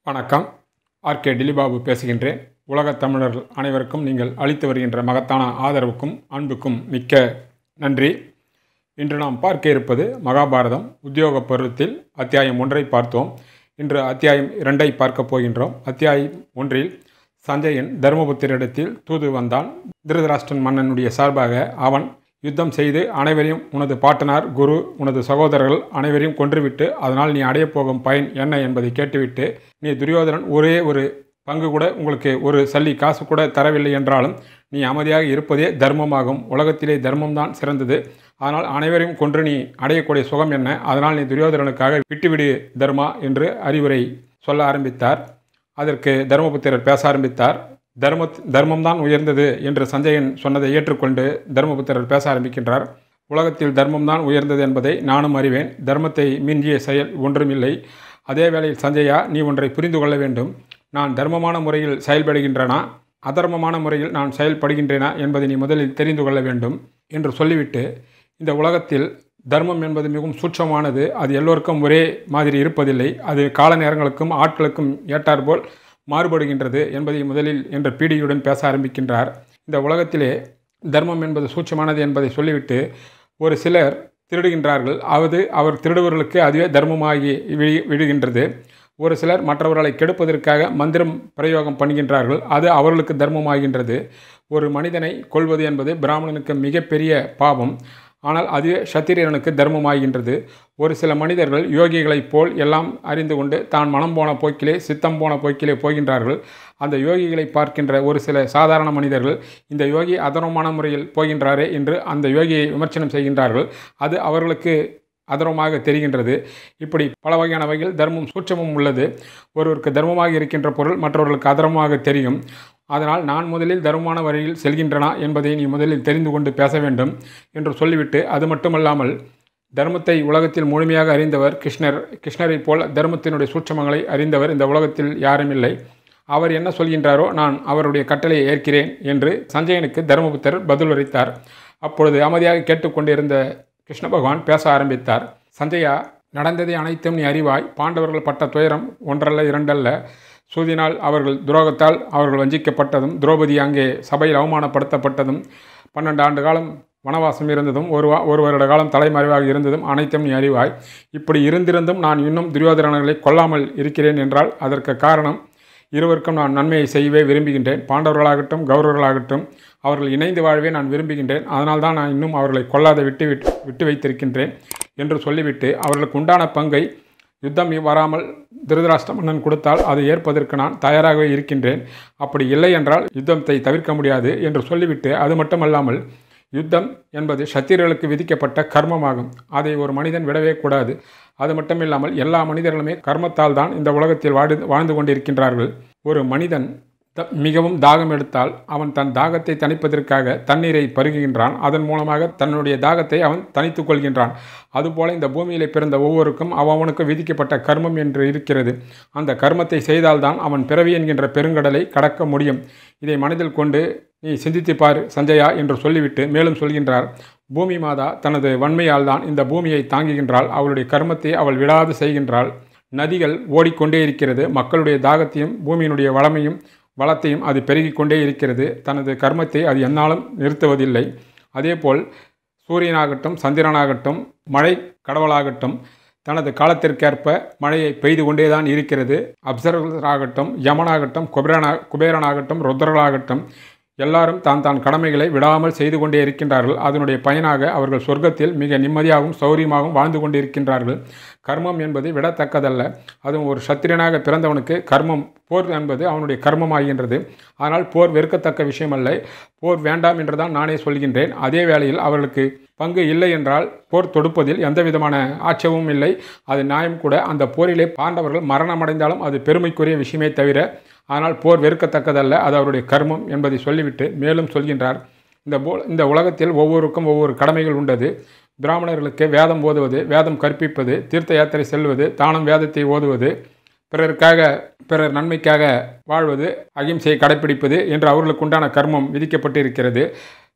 வணக்கம் ஆர்கே டிலிபாபு பேசுகின்றேன் உலகத் தமிழர்கள் அனைவருக்கும் நீங்கள் அளித்து வருகின்ற மகத்தான ஆதரவுக்கும் அன்புக்கும் மிக்க நன்றி இன்று நாம் பார்க்க இருப்பது மகாபாரதம் உத்தியோக பருவத்தில் அத்தியாயம் ஒன்றை பார்த்தோம் இன்று அத்தியாயம் இரண்டை பார்க்கப் போகின்றோம் அத்தியாயம் ஒன்றில் சஞ்சயன் தர்மபுத்திரிடத்தில் தூது வந்தான் திருதராஷ்டிரன் மன்னனுடைய சார்பாக அவன் யுத்தம் செய்து அனைவரையும் உனது பாட்டனார் குரு உனது சகோதரர்கள் அனைவரையும் கொன்றுவிட்டு அதனால் நீ அடையப் போகும் பயன் என்ன என்பதை கேட்டுவிட்டு நீ துரியோதனன் ஒரே ஒரு பங்கு கூட உங்களுக்கு ஒரு சல்லி காசு கூட தரவில்லை என்றாலும் நீ அமைதியாக இருப்பதே தர்மமாகும் உலகத்திலே தர்மம்தான் சிறந்தது ஆனால் அனைவரையும் கொன்று நீ அடையக்கூடிய சுகம் என்ன அதனால் நீ துரியோதனனுக்காக விட்டுவிடு தர்மா என்று அறிவுரை சொல்ல ஆரம்பித்தார் அதற்கு தர்மபுத்திரர் பேச ஆரம்பித்தார் தர்ம தர்மம்தான் உயர்ந்தது என்று சஞ்சயன் சொன்னதை ஏற்றுக்கொண்டு தர்மபுத்திரர் பேச ஆரம்பிக்கின்றார் உலகத்தில் தர்மம்தான் உயர்ந்தது என்பதை நானும் அறிவேன் தர்மத்தை மிஞ்சிய செயல் ஒன்றுமில்லை அதே வேளையில் சஞ்சயா நீ ஒன்றை புரிந்து கொள்ள வேண்டும் நான் தர்மமான முறையில் செயல்படுகின்றனா அதர்மமான முறையில் நான் செயல்படுகின்றேனா என்பதை நீ முதலில் தெரிந்து கொள்ள வேண்டும் என்று சொல்லிவிட்டு இந்த உலகத்தில் தர்மம் என்பது மிகவும் சூட்சமானது அது எல்லோருக்கும் ஒரே மாதிரி இருப்பதில்லை அது கால நேரங்களுக்கும் ஆட்களுக்கும் ஏற்றாற்போல் மாறுபடுகின்றது என்பதை முதலில் என்ற பீடியுடன் பேச ஆரம்பிக்கின்றார் இந்த உலகத்திலே தர்மம் என்பது சூட்சமானது என்பதை சொல்லிவிட்டு ஒரு சிலர் திருடுகின்றார்கள் அது அவர் திருடுவர்களுக்கு அதுவே தர்மமாகி விழி விழுகின்றது ஒரு சிலர் மற்றவர்களை கெடுப்பதற்காக மந்திரம் பிரயோகம் பண்ணுகின்றார்கள் அது அவர்களுக்கு தர்மமாகின்றது ஒரு மனிதனை கொள்வது என்பது பிராமணனுக்கு மிகப்பெரிய பாவம் ஆனால் அதுவே சத்திரியனுக்கு தர்மமாகின்றது ஒரு சில மனிதர்கள் யோகிகளைப் போல் எல்லாம் அறிந்து கொண்டு தான் மனம் போன போக்கிலே சித்தம் போன போக்கிலே போகின்றார்கள் அந்த யோகிகளை பார்க்கின்ற ஒரு சில சாதாரண மனிதர்கள் இந்த யோகி அதர்மமான முறையில் போகின்றாரே என்று அந்த யோகியை விமர்சனம் செய்கின்றார்கள் அது அவர்களுக்கு அதர்மமாக தெரிகின்றது இப்படி பல வகையான வகையில் தர்மம் சூட்சமும் உள்ளது ஒருவருக்கு தர்மமாக இருக்கின்ற பொருள் மற்றவர்களுக்கு அதர்மமாக தெரியும் அதனால் நான் முதலில் தர்மமான வழியில் செல்கின்றனா என்பதை நீ முதலில் தெரிந்து கொண்டு பேச வேண்டும் என்று சொல்லிவிட்டு அது மட்டுமல்லாமல் தர்மத்தை உலகத்தில் முழுமையாக அறிந்தவர் கிருஷ்ணர் கிருஷ்ணரைப் போல் தர்மத்தினுடைய சூட்சமங்களை அறிந்தவர் இந்த உலகத்தில் யாரும் இல்லை அவர் என்ன சொல்கின்றாரோ நான் அவருடைய கட்டளையை ஏற்கிறேன் என்று சஞ்சயனுக்கு தர்மபுத்தர் பதில் உரைத்தார் அப்பொழுது அமைதியாக கேட்டுக்கொண்டிருந்த கிருஷ்ண பகவான் பேச ஆரம்பித்தார் சஞ்சயா நடந்ததை அனைத்தும் நீ அறிவாய் பாண்டவர்கள் பட்ட துயரம் ஒன்றல்ல இரண்டல்ல சூதினால் அவர்கள் துரோகத்தால் அவர்கள் வஞ்சிக்கப்பட்டதும் திரௌபதி அங்கே சபையில் அவமானப்படுத்தப்பட்டதும் பன்னெண்டு ஆண்டு காலம் வனவாசம் இருந்ததும் ஒரு வா ஒரு வருட காலம் தலைமறைவாக இருந்ததும் அனைத்தும் நீ அறிவாய் இப்படி இருந்திருந்தும் நான் இன்னும் துரியோதனர்களை கொல்லாமல் இருக்கிறேன் என்றால் அதற்கு காரணம் இருவருக்கும் நான் நன்மையை செய்யவே விரும்புகின்றேன் பாண்டவர்களாகட்டும் கௌரவர்களாகட்டும் அவர்கள் இணைந்து வாழவே நான் விரும்புகின்றேன் அதனால் தான் நான் இன்னும் அவர்களை கொல்லாத விட்டு விட்டு விட்டு வைத்திருக்கின்றேன் என்று சொல்லிவிட்டு அவர்களுக்கு உண்டான பங்கை யுத்தம் வராமல் திருதராஷ்டிர மன்னன் கொடுத்தால் அதை ஏற்பதற்கு நான் தயாராகவே இருக்கின்றேன் அப்படி இல்லை என்றால் யுத்தத்தை தவிர்க்க முடியாது என்று சொல்லிவிட்டு அது மட்டுமல்லாமல் யுத்தம் என்பது சத்திரியர்களுக்கு விதிக்கப்பட்ட கர்மமாகும் அதை ஒரு மனிதன் விடவே கூடாது அது மட்டும் இல்லாமல் எல்லா மனிதர்களுமே கர்மத்தால் தான் இந்த உலகத்தில் வாடு வாழ்ந்து கொண்டிருக்கின்றார்கள் ஒரு மனிதன் த மிகவும் தாகம் எடுத்தால் அவன் தன் தாகத்தை தணிப்பதற்காக தண்ணீரை பருகுகின்றான் அதன் மூலமாக தன்னுடைய தாகத்தை அவன் தணித்து கொள்கின்றான் அதுபோல இந்த பூமியிலே பிறந்த ஒவ்வொருக்கும் அவனுக்கு விதிக்கப்பட்ட கர்மம் என்று இருக்கிறது அந்த கர்மத்தை செய்தால்தான் அவன் பிறவி என்கின்ற பெருங்கடலை கடக்க முடியும் இதை மனதில் கொண்டு நீ சிந்தித்துப்பார் சஞ்சயா என்று சொல்லிவிட்டு மேலும் சொல்கின்றார் பூமி மாதா தனது வன்மையால் தான் இந்த பூமியை தாங்குகின்றாள் அவளுடைய கர்மத்தை அவள் விடாது செய்கின்றாள் நதிகள் ஓடிக்கொண்டே இருக்கிறது மக்களுடைய தாகத்தையும் பூமியினுடைய வளமையும் வளத்தையும் அது பெருகி கொண்டே இருக்கிறது தனது கர்மத்தை அது என்னாலும் நிறுத்துவதில்லை அதேபோல் சூரியனாகட்டும் சந்திரனாகட்டும் மழை கடவுளாகட்டும் தனது காலத்திற்கேற்ப மழையை பெய்து கொண்டே தான் இருக்கிறது அப்சர்வராகட்டும் யமனாகட்டும் குபேரனா குபேரனாகட்டும் ருத்ரர்களாகட்டும் எல்லாரும் தான் தான் கடமைகளை விடாமல் செய்து கொண்டே இருக்கின்றார்கள் அதனுடைய பயனாக அவர்கள் சொர்க்கத்தில் மிக நிம்மதியாகவும் சௌரியமாகவும் வாழ்ந்து கொண்டிருக்கின்றார்கள் கர்மம் என்பது விடத்தக்கதல்ல அதுவும் ஒரு சத்திரியனாக பிறந்தவனுக்கு கர்மம் போர் என்பது அவனுடைய கர்மமாகின்றது ஆனால் போர் வெறுக்கத்தக்க விஷயம் அல்ல போர் வேண்டாம் என்று தான் நானே சொல்கின்றேன் அதே வேளையில் அவர்களுக்கு பங்கு இல்லை என்றால் போர் தொடுப்பதில் எந்த விதமான ஆட்சேபமும் இல்லை அது நியாயம் கூட அந்த போரிலே பாண்டவர்கள் மரணமடைந்தாலும் அது பெருமைக்குரிய விஷயமே தவிர ஆனால் போர் வெறுக்கத்தக்கதல்ல அது அவருடைய கர்மம் என்பதை சொல்லிவிட்டு மேலும் சொல்கின்றார் இந்த போ இந்த உலகத்தில் ஒவ்வொருக்கும் ஒவ்வொரு கடமைகள் உண்டது பிராமணர்களுக்கு வேதம் ஓதுவது வேதம் கற்பிப்பது தீர்த்த யாத்திரை செல்வது தானம் வேதத்தை ஓதுவது பிறருக்காக பிறர் நன்மைக்காக வாழ்வது அகிம்சையை கடைப்பிடிப்பது என்று அவர்களுக்கு உண்டான கர்மம் விதிக்கப்பட்டு இருக்கிறது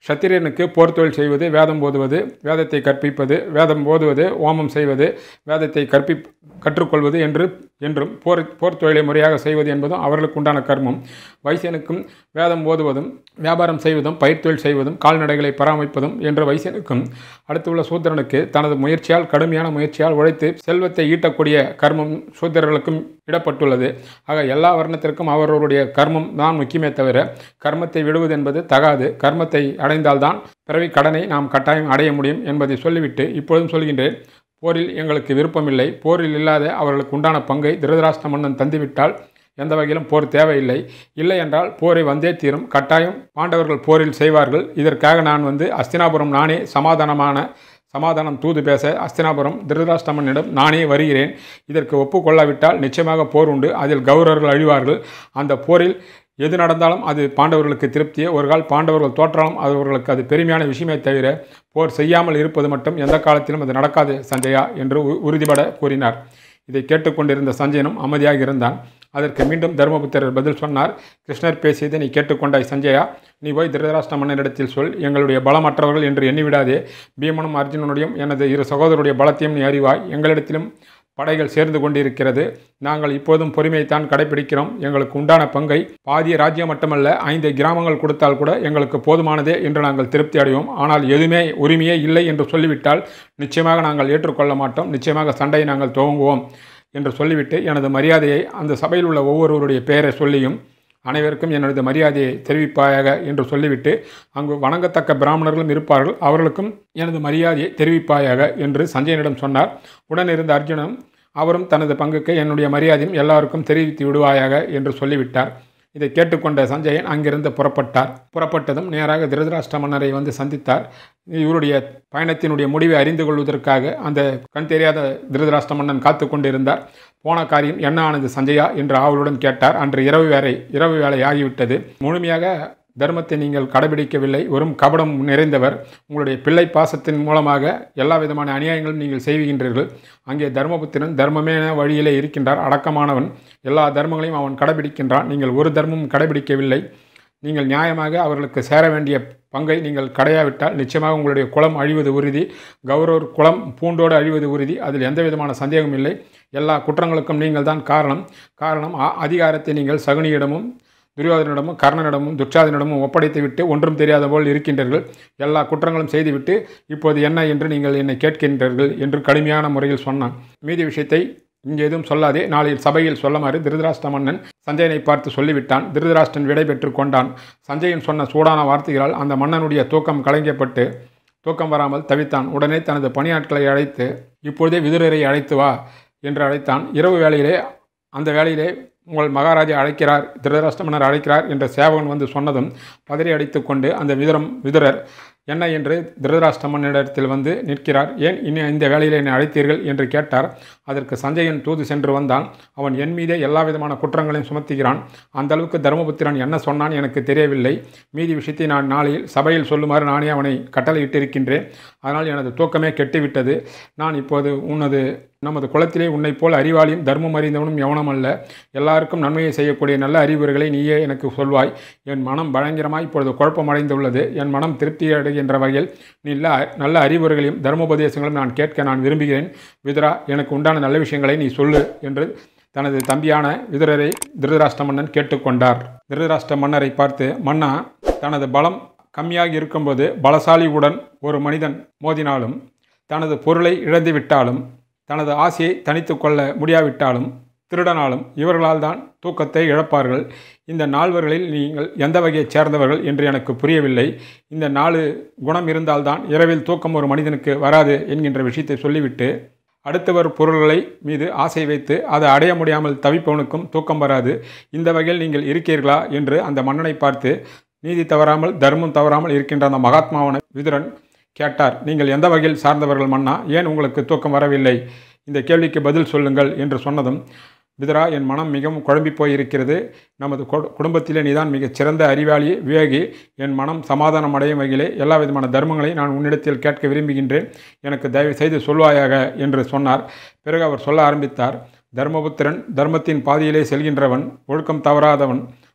சத்திரியனுக்கு போர் தொழில் செய்வது வேதம் ஓதுவது வேதத்தை கற்பிப்பது வேதம் ஓதுவது ஓமம் செய்வது வேதத்தை கற்பி கற்றுக்கொள்வது என்று என்றும் போர் போர் தொழிலை முறையாக செய்வது என்பதும் அவர்களுக்கு உண்டான கர்மம் வைசியனுக்கும் வேதம் ஓதுவதும் வியாபாரம் செய்வதும் பயிர்த்தொழில் செய்வதும் கால்நடைகளை பராமரிப்பதும் என்ற வைசியனுக்கும் அடுத்துள்ள சூத்திரனுக்கு தனது முயற்சியால் கடுமையான முயற்சியால் உழைத்து செல்வத்தை ஈட்டக்கூடிய கர்மம் சூத்திரர்களுக்கும் இடப்பட்டுள்ளது ஆக எல்லா வர்ணத்திற்கும் அவர்களுடைய கர்மம் தான் முக்கியமே தவிர கர்மத்தை விடுவது என்பது தகாது கர்மத்தை அடைந்தால்தான் பிறவி கடனை நாம் கட்டாயம் அடைய முடியும் என்பதை சொல்லிவிட்டு இப்பொழுதும் சொல்கின்றேன் போரில் எங்களுக்கு விருப்பமில்லை போரில் இல்லாத அவர்களுக்கு உண்டான பங்கை திருதராஷ்டிர மன்னன் தந்துவிட்டால் எந்த வகையிலும் போர் தேவையில்லை இல்லை என்றால் போரை வந்தே தீரும் கட்டாயம் பாண்டவர்கள் போரில் செய்வார்கள் இதற்காக நான் வந்து அஸ்தினாபுரம் நானே சமாதானமான சமாதானம் தூது பேச அஸ்தினாபுரம் திருதராஷ்டிரமனிடம் நானே வருகிறேன் இதற்கு ஒப்புக்கொள்ளாவிட்டால் நிச்சயமாக போர் உண்டு அதில் கௌரவர்கள் அழிவார்கள் அந்த போரில் எது நடந்தாலும் அது பாண்டவர்களுக்கு திருப்தியே ஒரு கால் பாண்டவர்கள் தோற்றாலும் அவர்களுக்கு அது பெருமையான விஷயமே தவிர போர் செய்யாமல் இருப்பது மட்டும் எந்த காலத்திலும் அது நடக்காது சஞ்சயா என்று உ- உறுதிபட கூறினார் இதை கேட்டுக்கொண்டிருந்த சஞ்சயனும் அமைதியாக இருந்தான் அதற்கு மீண்டும் தர்மபுத்திரர் பதில் சொன்னார் கிருஷ்ணர் பேசியதை நீ கேட்டுக்கொண்டாய் சஞ்சயா நீ போய் திருதராஷ்டிர மன்னனிடத்தில் சொல் எங்களுடைய பலமற்றவர்கள் என்று எண்ணிவிடாதே பீமனும் அர்ஜுனனுடையும் எனது இரு சகோதரருடைய பலத்தையும் நீ அறிவாய் எங்களிடத்திலும் படைகள் சேர்ந்து கொண்டிருக்கிறது நாங்கள் இப்போதும் பொறுமையைத்தான் கடைபிடிக்கிறோம் எங்களுக்கு உண்டான பங்கை பாதிய ராஜ்யம் மட்டுமல்ல ஐந்து கிராமங்கள் கொடுத்தால் கூட எங்களுக்கு போதுமானதே என்று நாங்கள் திருப்தி அடைவோம் ஆனால் எதுவுமே உரிமையே இல்லை என்று சொல்லிவிட்டால் நிச்சயமாக நாங்கள் ஏற்றுக்கொள்ள மாட்டோம் நிச்சயமாக சண்டையை நாங்கள் துவங்குவோம் என்று சொல்லிவிட்டு எனது மரியாதையை அந்த சபையில் உள்ள ஒவ்வொருவருடைய பெயரை சொல்லியும் அனைவருக்கும் எனது மரியாதையை தெரிவிப்பாயாக என்று சொல்லிவிட்டு அங்கு வணங்கத்தக்க பிராமணர்களும் இருப்பார்கள் அவர்களுக்கும் எனது மரியாதையை தெரிவிப்பாயாக என்று சஞ்சயனிடம் சொன்னார் உடன் இருந்த அர்ஜுனன் அவரும் தனது பங்குக்கு என்னுடைய மரியாதையும் எல்லாருக்கும் தெரிவித்து விடுவாயாக என்று சொல்லிவிட்டார் இதை கேட்டுக்கொண்ட சஞ்சயன் அங்கிருந்து புறப்பட்டார் புறப்பட்டதும் நேராக திருதராஷ்டிர மன்னரை வந்து சந்தித்தார் இவருடைய பயணத்தினுடைய முடிவை அறிந்து கொள்வதற்காக அந்த கண் தெரியாத திருதராஷ்டிர மன்னன் காத்து கொண்டிருந்தார் போன காரியம் என்ன ஆனது சஞ்சயா என்று ஆவலுடன் கேட்டார் அன்று இரவு வேலை இரவு வேலை ஆகிவிட்டது முழுமையாக தர்மத்தை நீங்கள் கடைபிடிக்கவில்லை வெறும் கபடம் நிறைந்தவர் உங்களுடைய பிள்ளை பாசத்தின் மூலமாக எல்லா விதமான அநியாயங்களும் நீங்கள் செய்கின்றீர்கள் அங்கே தர்மபுத்திரன் தர்மமே வழியிலே இருக்கின்றார் அடக்கமானவன் எல்லா தர்மங்களையும் அவன் கடைபிடிக்கின்றான் நீங்கள் ஒரு தர்மமும் கடைபிடிக்கவில்லை நீங்கள் நியாயமாக அவர்களுக்கு சேர வேண்டிய பங்கை நீங்கள் கடையாவிட்டால் நிச்சயமாக உங்களுடைய குலம் அழிவது உறுதி கௌரவர் குலம் பூண்டோடு அழிவது உறுதி அதில் எந்த விதமான சந்தேகமும் இல்லை எல்லா குற்றங்களுக்கும் நீங்கள் தான் காரணம் காரணம் அ- அதிகாரத்தை நீங்கள் சகுனியிடமும் துரியோதனிடமும் கர்ணனிடமும் துச்சாதனிடமும் ஒப்படைத்து விட்டு ஒன்றும் தெரியாத போல் இருக்கின்றீர்கள் எல்லா குற்றங்களும் செய்துவிட்டு இப்போது என்ன என்று நீங்கள் என்னை கேட்கின்றீர்கள் என்று கடுமையான முறையில் சொன்னான் மீதி விஷயத்தை இங்கே எதுவும் சொல்லாதே நாளையில் சபையில் சொல்லுமாறு திருதராஷ்டிர மன்னன் சஞ்சயனை பார்த்து சொல்லிவிட்டான் திருதராஷ்டிரன் விடை பெற்று கொண்டான் சஞ்சயன் சொன்ன சூடான வார்த்தைகளால் அந்த மன்னனுடைய தூக்கம் கலைக்கப்பட்டு தூக்கம் வராமல் தவித்தான் உடனே தனது பணியாட்களை அழைத்து இப்பொழுதே விதுரரை அழைத்து வா என்று அழைத்தான் இரவு வேளையிலே அந்த வேளையிலே உங்கள் மகாராஜா அழைக்கிறார் திருதராஷ்டிர மன்னர் அழைக்கிறார் என்ற சேவகன் வந்து சொன்னதும் பதறி அடித்துக்கொண்டு அந்த விதுரம் விதுரர் என்ன என்று திருதராஷ்டிர மன்னரிடத்தில் வந்து நிற்கிறார் ஏன் இன்னும் இந்த வேளையில் என்னை அழைத்தீர்கள் என்று கேட்டார் அதற்கு சஞ்சயன் தூது சென்று வந்தான் அவன் என் மீதே எல்லா விதமான குற்றங்களையும் சுமத்துகிறான் அந்த அளவுக்கு தர்மபுத்திரன் என்ன சொன்னான் எனக்கு தெரியவில்லை மீதி விஷயத்தை நான் நாளையில் சபையில் சொல்லுமாறு நானே அவனை கட்டளையிட்டிருக்கின்றேன் அதனால் எனது தூக்கமே கெட்டுவிட்டது நான் இப்போது உனது நமது குலத்திலே உன்னைப் போல் அறிவாளியும் தர்மம் அறிந்தவனும் எவனும் அல்ல எல்லாருக்கும் நன்மையை செய்யக்கூடிய நல்ல அறிவுரைகளை நீயே எனக்கு சொல்வாய் என் மனம் பயங்கரமாய் இப்பொழுது குழப்பமடைந்துள்ளது என் மனம் திருப்தி அடைகின்ற வகையில் நல்ல நல்ல அறிவுரைகளையும் தர்மோபதேசங்களும் நான் கேட்க நான் விரும்புகிறேன் விதுரா எனக்கு உண்டான நல்ல விஷயங்களை நீ சொல்லு என்று தனது தம்பியான விதுரரை திருதராஷ்டிர மன்னன் கேட்டுக்கொண்டார் திருதராஷ்டிர மன்னரை பார்த்து மன்னா தனது பலம் கம்மியாக இருக்கும்போது பலசாலியுடன் ஒரு மனிதன் மோதினாலும் தனது பொருளை இழந்துவிட்டாலும் தனது ஆசையை தனித்து கொள்ள முடியாவிட்டாலும் திருடனாலும் இவர்களால் தான் தூக்கத்தை இழப்பார்கள் இந்த நால்வர்களில் நீங்கள் எந்த வகையைச் சேர்ந்தவர்கள் என்று எனக்கு புரியவில்லை இந்த நாலு குணம் இருந்தால்தான் இரவில் தூக்கம் ஒரு மனிதனுக்கு வராது என்கின்ற விஷயத்தை சொல்லிவிட்டு அடுத்தவர் பொருள்களை மீது ஆசை வைத்து அதை அடைய முடியாமல் தவிப்பவனுக்கும் தூக்கம் வராது இந்த வகையில் நீங்கள் இருக்கிறீர்களா என்று அந்த மன்னனை பார்த்து நீதி தவறாமல் தர்மம் தவறாமல் இருக்கின்ற அந்த மகாத்மாவான விதுரன் கேட்டார் நீங்கள் எந்த வகையில் சார்ந்தவர்கள் மன்னா ஏன் உங்களுக்கு தூக்கம் வரவில்லை இந்த கேள்விக்கு பதில் சொல்லுங்கள் என்று சொன்னதும் விதுரா என் மனம் மிகவும் குழம்பி போயிருக்கிறது நமது கு- குடும்பத்திலே நீதான் மிகச் சிறந்த அறிவாளி விவேகி என் மனம் சமாதானம் அடையும் வகையிலே எல்லா விதமான தர்மங்களை நான் உன்னிடத்தில் கேட்க விரும்புகின்றேன் எனக்கு தயவு செய்து சொல்வாயாக என்று சொன்னார் பிறகு அவர் சொல்ல ஆரம்பித்தார் தர்மபுத்திரன் தர்மத்தின் பாதையிலே செல்கின்றவன் ஒழுக்கம் தவறாதவன்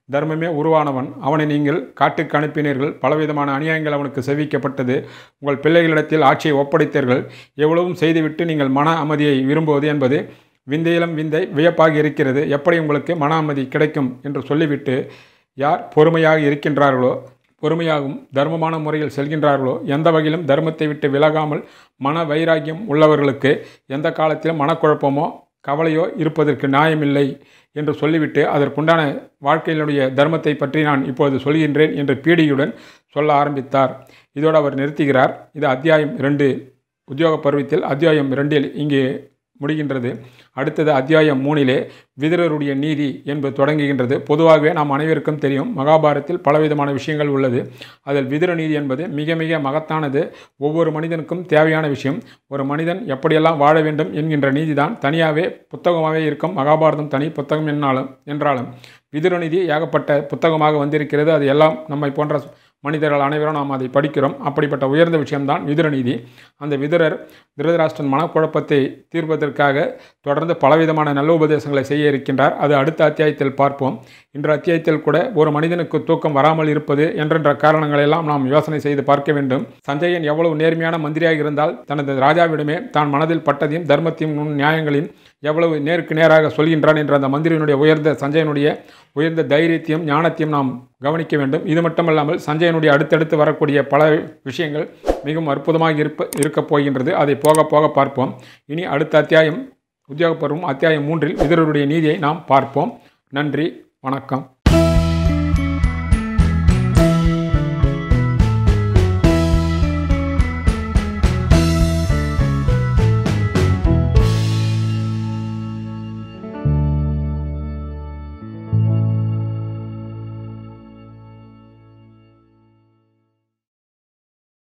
தர்மமே உருவானவன் அவனை நீங்கள் காட்டுக்கு அனுப்பினீர்கள் பலவிதமான அநியாயங்கள் அவனுக்கு செவிக்கப்பட்டது உங்கள் பிள்ளைகளிடத்தில் ஆட்சியை ஒப்படைத்தீர்கள் எவ்வளவும் செய்துவிட்டு நீங்கள் மன அமைதியை விரும்புவது என்பது விந்தையிலும் விந்தை வியப்பாக இருக்கிறது எப்படி உங்களுக்கு மன அமைதி கிடைக்கும் என்று சொல்லிவிட்டு யார் பொறுமையாக இருக்கின்றார்களோ பொறுமையாகவும் தர்மமான முறையில் செல்கின்றார்களோ எந்த வகையிலும் தர்மத்தை விட்டு விலகாமல் மன வைராக்கியம் உள்ளவர்களுக்கு எந்த காலத்திலும் மனக்குழப்பமோ கவலையோ இருப்பதற்கு நியாயமில்லை என்று சொல்லிவிட்டு அதற்குண்டான வாழ்க்கையினுடைய தர்மத்தை பற்றி நான் இப்பொழுது சொல்கின்றேன் என்று பீடியுடன் சொல்ல ஆரம்பித்தார் இதோடு அவர் நிறுத்துகிறார் இது அத்தியாயம் இரண்டு உத்தியோக பருவத்தில் அத்தியாயம் இரண்டில் இங்கே முடிகின்றது அடுத்தது அத்தியாயம் மூணிலே விதுரருடைய நீதி என்பது தொடங்குகின்றது பொதுவாகவே நாம் அனைவருக்கும் தெரியும் மகாபாரத்தில் பலவிதமான விஷயங்கள் உள்ளது அதில் விதுர நீதி என்பது மிக மிக மகத்தானது ஒவ்வொரு மனிதனுக்கும் தேவையான விஷயம் ஒரு மனிதன் எப்படியெல்லாம் வாழ வேண்டும் என்கின்ற நீதிதான் தனியாகவே புத்தகமாகவே இருக்கும் மகாபாரதம் தனி புத்தகம் என்னாலும் என்றாலும் விதுர நீதி ஏகப்பட்ட புத்தகமாக வந்திருக்கிறது அது எல்லாம் நம்மை போன்ற மனிதர்கள் அனைவரும் நாம் அதை படிக்கிறோம் அப்படிப்பட்ட உயர்ந்த விஷயம்தான் விதுரநீதி அந்த விதுரர் திருதராஷ்டிரன் மனக்குழப்பத்தை தீர்ப்பதற்காக தொடர்ந்து பலவிதமான நல்ல உபதேசங்களை செய்ய இருக்கின்றார் அது அடுத்த அத்தியாயத்தில் பார்ப்போம் இன்ற அத்தியாயத்தில் கூட ஒரு மனிதனுக்கு தூக்கம் வராமல் இருப்பது என்றென்ற காரணங்களெல்லாம் நாம் யோசனை செய்து பார்க்க வேண்டும் சஞ்சயன் எவ்வளவு நேர்மையான மந்திரியாக இருந்தால் தனது ராஜாவிடமே தான் மனதில் பட்டதையும் தர்மத்தையும் நியாயங்களையும் எவ்வளவு நேருக்கு நேராக சொல்கின்றான் என்ற அந்த மந்திரியினுடைய உயர்ந்த சஞ்சயனுடைய உயர்ந்த தைரியத்தையும் ஞானத்தையும் நாம் கவனிக்க வேண்டும் இது மட்டுமல்லாமல் சஞ்சயனுடைய அடுத்தடுத்து வரக்கூடிய பல விஷயங்கள் மிகவும் அற்புதமாக இருப்ப இருக்கப் போகின்றது அதை போக போக பார்ப்போம் இனி அடுத்த அத்தியாயம் உத்தியோகப்பருவம் அத்தியாயம் மூன்றில் விதருடைய நீதியை நாம் பார்ப்போம் நன்றி வணக்கம்